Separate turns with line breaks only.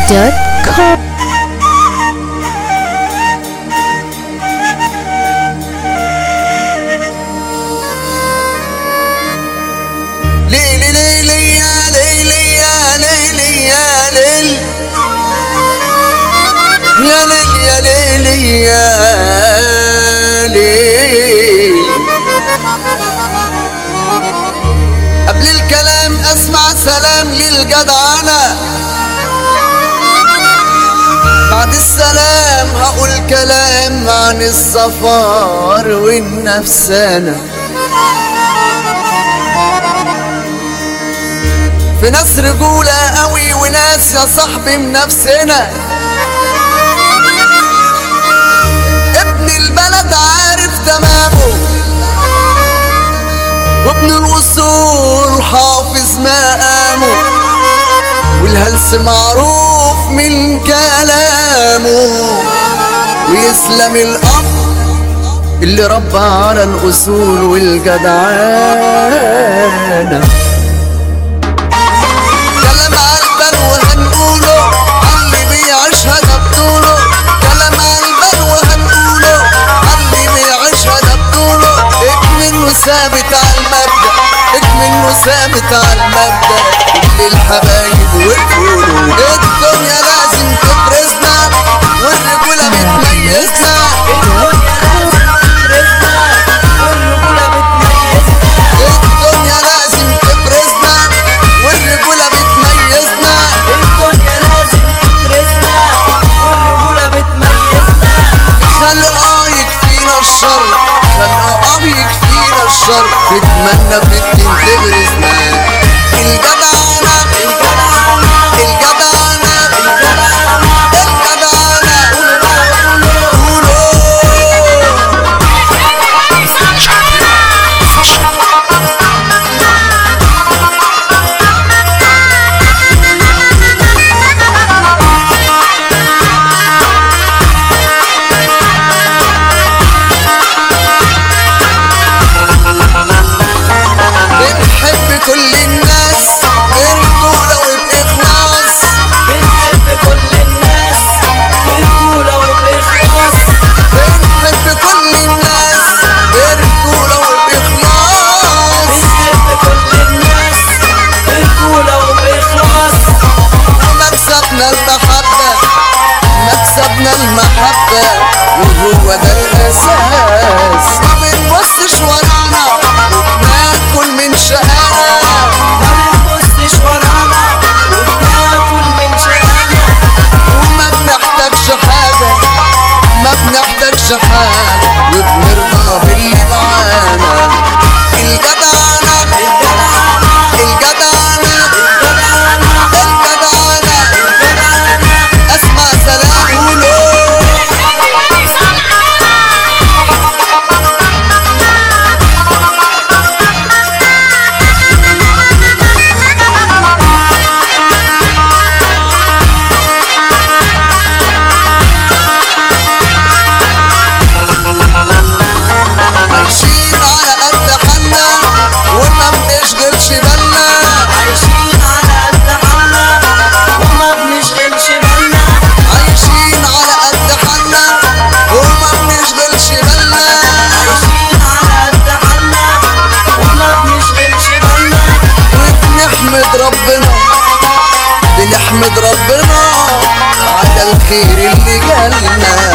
DJMusic.com
ليلي ليلي يا ليلي يا ليلي يا ليل يا ليل يا ليلي يا ليل قبل الكلام اسمع سلام للجدعنة بعد السلام هقول كلام عن السفر والنفسانه في ناس رجولة قوي وناس يا صاحبي من نفسنا ابن البلد عارف تمامه وابن الوصول حافظ مقامه والهلس معروف من كلامه ويسلم الأب اللي ربى على الأصول والجدعانة كلام عالبال وهنقوله عاللي بيعيشها ده بطوله كلام عالبال وهنقوله عاللي بيعيشها ده بطوله اكمن وثابت على المبدأ اكمن وثابت على المبدأ كل الحبايب وقفوله الدنيا لازم تفرزنا والرجولة بتميزنا الدنيا لازم تفرزنا والرجولة بتميزنا خلقها يكفينا الشر خلقها يكفينا الشر تتمنى في الدين تغرزنا الجدعنة الجدعنة الجدعنة قولوا بنحب كل الناس برجولة وبإخلاص بنحب كل الناس برجولة وبإخلاص ومكسبنا المحبة مكسبنا المحبة وهو ده الأساس ما بنبصش ورانا وبناكل من شقانا وما بنحتاجش حاجة ما بنحتاجش حاجة وبنرضى باللي معانا الجدعنة الجدعنة الجدعنة اسمع سلام قولوا عايشين على قد حالنا وما بنشغلش بالنا عايشين على قد حالنا وما بنشغلش بالنا وبنحمد ربنا بنحمد ربنا على الخير اللي جالنا